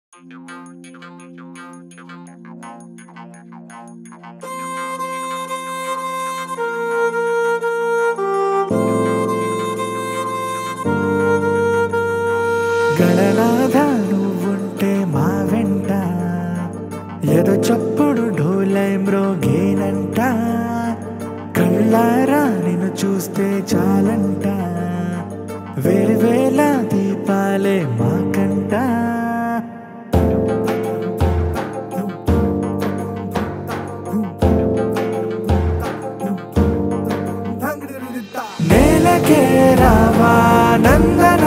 గణనాథ నువ్వుంటే మా వెంట ఏదో చప్పుడు ఢోలై మ్రోగేనంట కళ్ళారా నిన్ను చూస్తే చాలంట వేవేల దీపాలే మాకంట నేలకే రావా నందన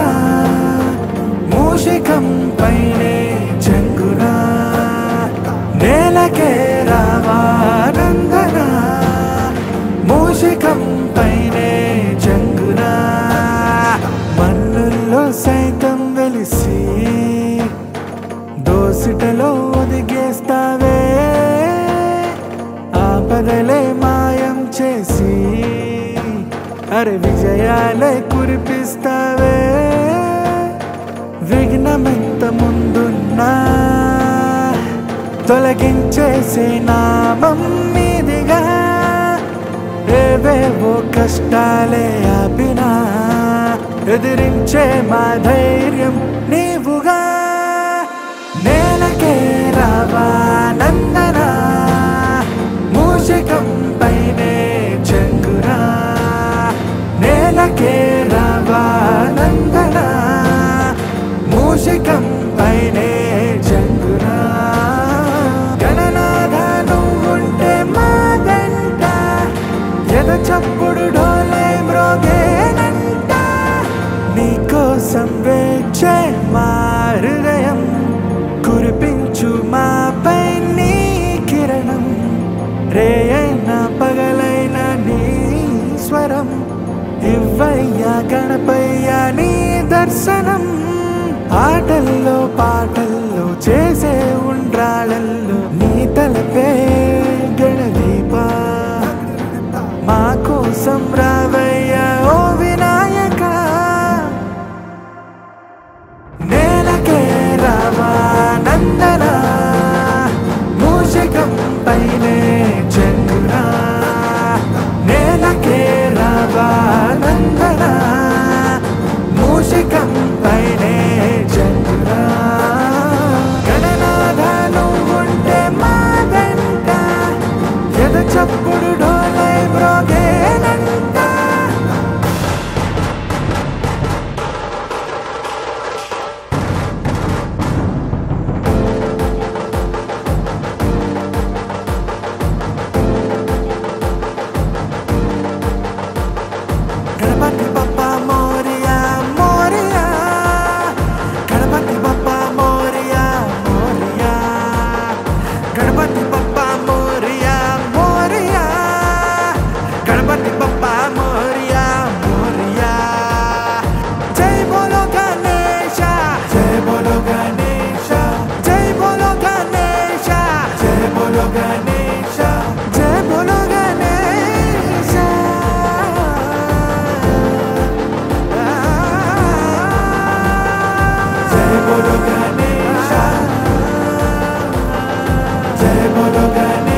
మూషికం పైనే చెంగునా నేలకే రావా నందన మూషికం పైనే చెంగునా మన్నుల్లో సైతం వెలిసి దోసిటలో ఒదిగేస్తావే ఆపదలే మాయం చేసి అరే విజయాలే కురిపిస్తావే విఘ్నమెంత ముందున్నా తొలగించేసే నామం మీదిగా ఏవేవో కష్టాలే ఆపినా ఎదిరించే మా ధైర్యం నీవుగా నేలకే రావా నందన మూషికం పైనే చెంగురా నేలకే రావా నందన మూషికం పైనే చెంగురా గణనాథ నువ్వుంటే మా గంట ఎద చప్పుడు ఢోలే మ్రోగేనంట నీకోసం వేచే మా హృదయం కురిపించు మాపై నీ కిరణం రేయైనా పగలైన నీ స్వరం ఇవ్వయ్యా గణపయ్యా నీ దర్శనం ఆటల్లో పాటల్లో చేసే ఉండ్రాళ్ళల్లో నీ తలపే గణదీప మా కోసం రావయ్యా ఓ వినాయక నేలకే రావా నందన మూషికం పైనే చంద్రునా నేలకే రావా నందన మూషికం పైనే చంద్రునా గణనాథ నువ్వుంటే మా వెంట ఎద చప్పుడు డోలై మ్రోగేనంట గణపతి బప్ప మోరియా మోరియా గణపతి బప్ప మోరియా మోరియా గణపతి బప్ప మోరియా మోరియా గణపతి బప్ప మోరియా మోరియా జై బోలో గణేశ జై బోలో గణేశ జై బోలో గణేశ జై బోలో గణేశ జై బోలో గణేశ జై బోలో గణేశ జై బోలో గణేశ